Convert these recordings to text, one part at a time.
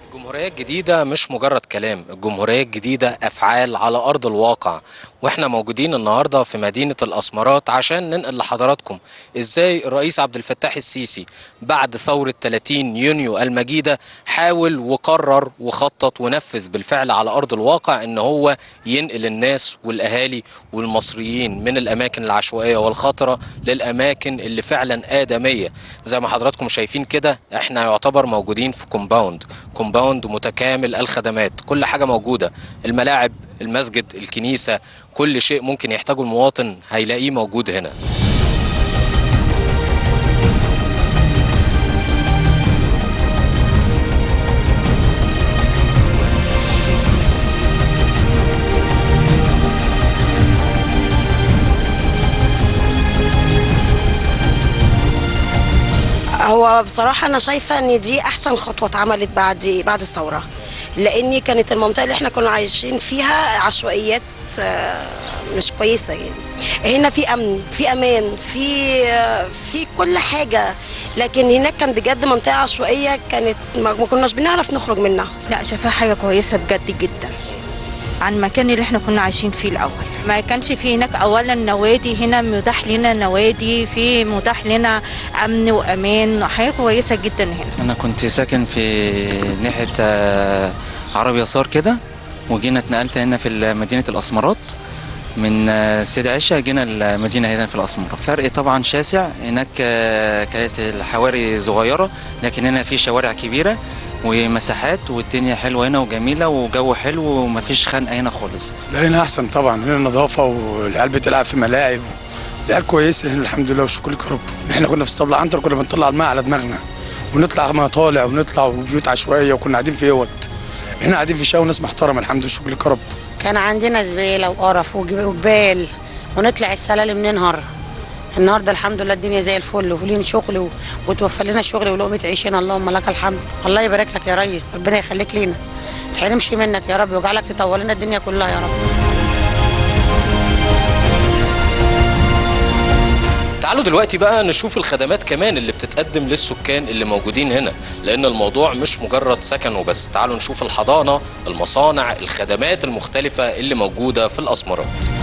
الجمهورية الجديدة مش مجرد كلام الجمهورية الجديدة أفعال على أرض الواقع وإحنا موجودين النهاردة في مدينة الأسمرات عشان ننقل لحضراتكم إزاي الرئيس عبد الفتاح السيسي بعد ثورة 30 يونيو المجيدة حاول وقرر وخطط ونفذ بالفعل على أرض الواقع إن هو ينقل الناس والأهالي والمصريين من الأماكن العشوائية والخطرة للأماكن اللي فعلا آدمية زي ما حضراتكم شايفين كده إحنا يعتبر موجودين في كومباوند كومباوند متكامل الخدمات كل حاجة موجودة الملاعب المسجد الكنيسة كل شيء ممكن يحتاجه المواطن هيلاقيه موجود هنا هو بصراحة أنا شايفة إن دي أحسن خطوة اتعملت بعد بعد الثورة لأن كانت المنطقة اللي إحنا كنا عايشين فيها عشوائيات آه، مش كويسة يعني هنا في أمن في أمان في آه، في كل حاجة لكن هناك كان بجد منطقة عشوائية كانت ما ما كناش بنعرف نخرج منها لا شايفاها حاجة كويسة بجد جدا عن المكان اللي احنا كنا عايشين فيه الأول ما كانش فيه هناك أولا نوادي هنا متاح لنا نوادي في متاح لنا أمن وأمان حاجة كويسة جدا هنا انا كنت ساكن في ناحيه آه، عرب يسار كده وجينا اتنقلت هنا في مدينه الاسمرات من آه، سيد عيشة جينا المدينة هنا في الأسمرات فرق طبعا شاسع هناك آه، كانت الحواري صغيرة لكن هنا في شوارع كبيرة ومساحات والدنيا حلوة هنا وجميلة وجو حلو ومفيش خنقة هنا خالص لا هنا احسن طبعا هنا نظافه والعيال بتلعب في ملاعب العيال كويسه هنا الحمد لله والشكر لك يا رب احنا كنا في اسطبل عنتر كنا بنطلع الماء على دماغنا ونطلع مطالع ونطلع وبيوت عشوائيه وكنا قاعدين في اوض هنا قاعدين في شقه وناس محترمه الحمد لله والشكر لك يا رب كان عندنا زباله وقرف وجب- وجبال ونطلع السلالم ننهر النهارده الحمد لله الدنيا زي الفل ولين شغل و- وتوفر لنا شغل ولقمه عيشنا اللهم لك الحمد الله يبارك لك يا ريس ربنا يخليك لينا ما تحرمش منك يا رب ويجعلك تطول لنا الدنيا كلها يا رب تعالوا دلوقتي بقى نشوف الخدمات كمان اللي بتتقدم للسكان اللي موجودين هنا لان الموضوع مش مجرد سكن وبس تعالوا نشوف الحضانة المصانع الخدمات المختلفة اللي موجودة في الأسمرات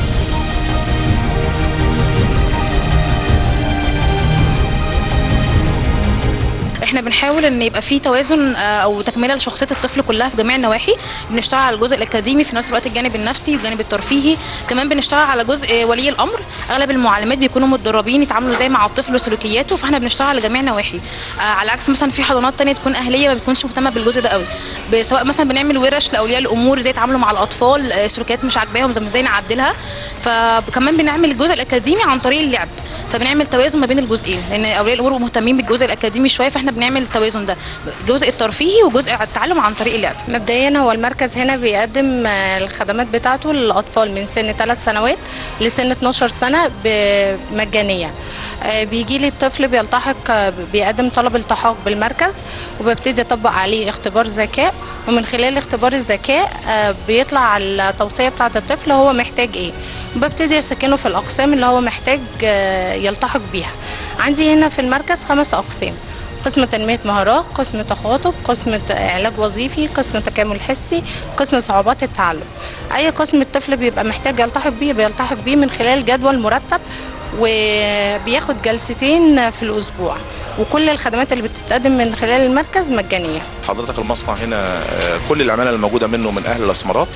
احنا بنحاول ان يبقى في توازن آه، او تكمله لشخصيه الطفل كلها في جميع النواحي بنشتغل على الجزء الاكاديمي في نفس الوقت الجانب النفسي والجانب الترفيهي كمان بنشتغل على جزء ولي الامر اغلب المعلمات بيكونوا متدربين يتعاملوا ازاي مع الطفل وسلوكياته فاحنا بنشتغل على جميع النواحي آه، على عكس مثلا في حضانات تانية تكون اهليه ما بتكونش مهتمه بالجزء ده قوي ب- سواء مثلا بنعمل ورش لاولياء الامور ازاي يتعاملوا مع الاطفال آه، سلوكيات مش عاجباهم زي ازاي نعدلها فكمان بنعمل الجزء الاكاديمي عن طريق اللعب فبنعمل توازن ما بين الجزئين لان اولياء الامور مهتمين بالجزء الاكاديمي شويه فاحنا بنعمل التوازن ده الجزء الترفيهي وجزء التعلم عن طريق اللعب مبدئيا هو المركز هنا بيقدم آه، الخدمات بتاعته للأطفال من سن 3 سنوات لسن 12 سنة ب- مجانية آه، بيجي لي الطفل بيلتحق آه، بيقدم طلب التحاق بالمركز وببتدي أطبق عليه اختبار ذكاء ومن خلال اختبار الذكاء آه، بيطلع التوصية بتاعة الطفل هو محتاج ايه وببتدي أسكنه في الأقسام اللي هو محتاج آه، يلتحق بيها عندي هنا في المركز خمس أقسام قسم تنمية مهارات قسم تخاطب قسم ت- علاج وظيفي قسم تكامل حسي قسم صعوبات التعلم أي قسم الطفل بيبقى محتاج يلتحق بيه بيلتحق بيه من خلال جدول مرتب وبياخد جلستين في الأسبوع وكل الخدمات اللي بتتقدم من خلال المركز مجانية حضرتك المصنع هنا آه، كل العماله الموجوده منه من اهل الاسمرات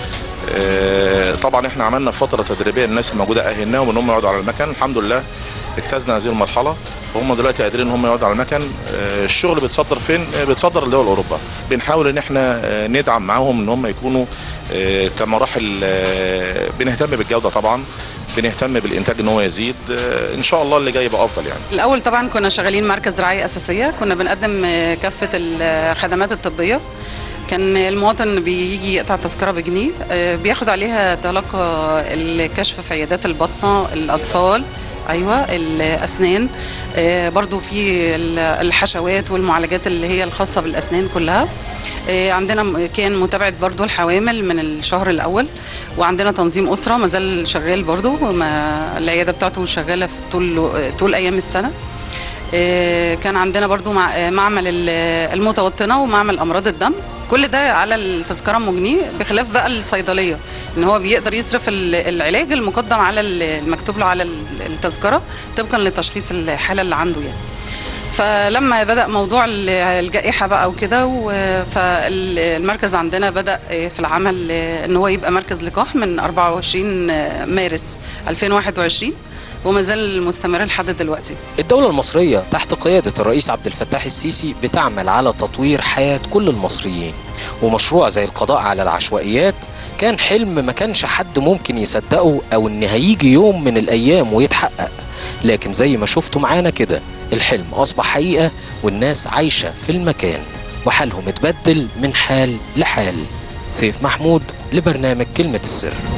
آه، طبعا احنا عملنا فتره تدريبيه للناس الموجوده اهلناهم ان هم يقعدوا على المكن الحمد لله اجتزنا هذه المرحله وهم دلوقتي قادرين ان هم يقعدوا على المكن آه، الشغل بيتصدر فين آه، بيتصدر لدول اوروبا بنحاول ان احنا آه، ندعم معاهم ان هم يكونوا آه، كمراحل آه، بنهتم بالجوده طبعا بنهتم بالانتاج ان هو يزيد آه، ان شاء الله اللي جاي يبقى افضل يعني الأول طبعا كنا شغالين مركز رعاية أساسية كنا بنقدم آه، كافة الخدمات الطبية كان المواطن بيجي يقطع تذكرة بجنيه آه، بياخد عليها تلقى الكشف في عيادات البطنة الأطفال ايوه الاسنان آه، برضو في ال- الحشوات والمعالجات اللي هي الخاصه بالاسنان كلها آه، عندنا م- كان متابعه برضو الحوامل من الشهر الاول وعندنا تنظيم اسره ما زال شغال برضو وما- العياده بتاعته شغاله في طول طول ايام السنه آه، كان عندنا برضو مع- آه، معمل ال- المتوطنه ومعمل امراض الدم كل ده على التذكره ام جنيه بخلاف بقى الصيدليه ان هو بيقدر يصرف ال- العلاج المقدم على ال- المكتوب له على ال- التذكره طبقا لتشخيص الحاله اللي عنده يعني فلما بدا موضوع ال- الجائحه بقى وكده و- فالمركز عندنا بدا في العمل ان هو يبقى مركز لقاح من 24 مارس 2021 وما زال مستمر لحد دلوقتي الدولة المصرية تحت قيادة الرئيس عبد الفتاح السيسي بتعمل على تطوير حياة كل المصريين ومشروع زي القضاء على العشوائيات كان حلم ما كانش حد ممكن يصدقه أو إن هيجي يوم من الأيام ويتحقق لكن زي ما شفتوا معانا كده الحلم أصبح حقيقة والناس عايشة في المكان وحالهم اتبدل من حال لحال سيف محمود لبرنامج كلمة السر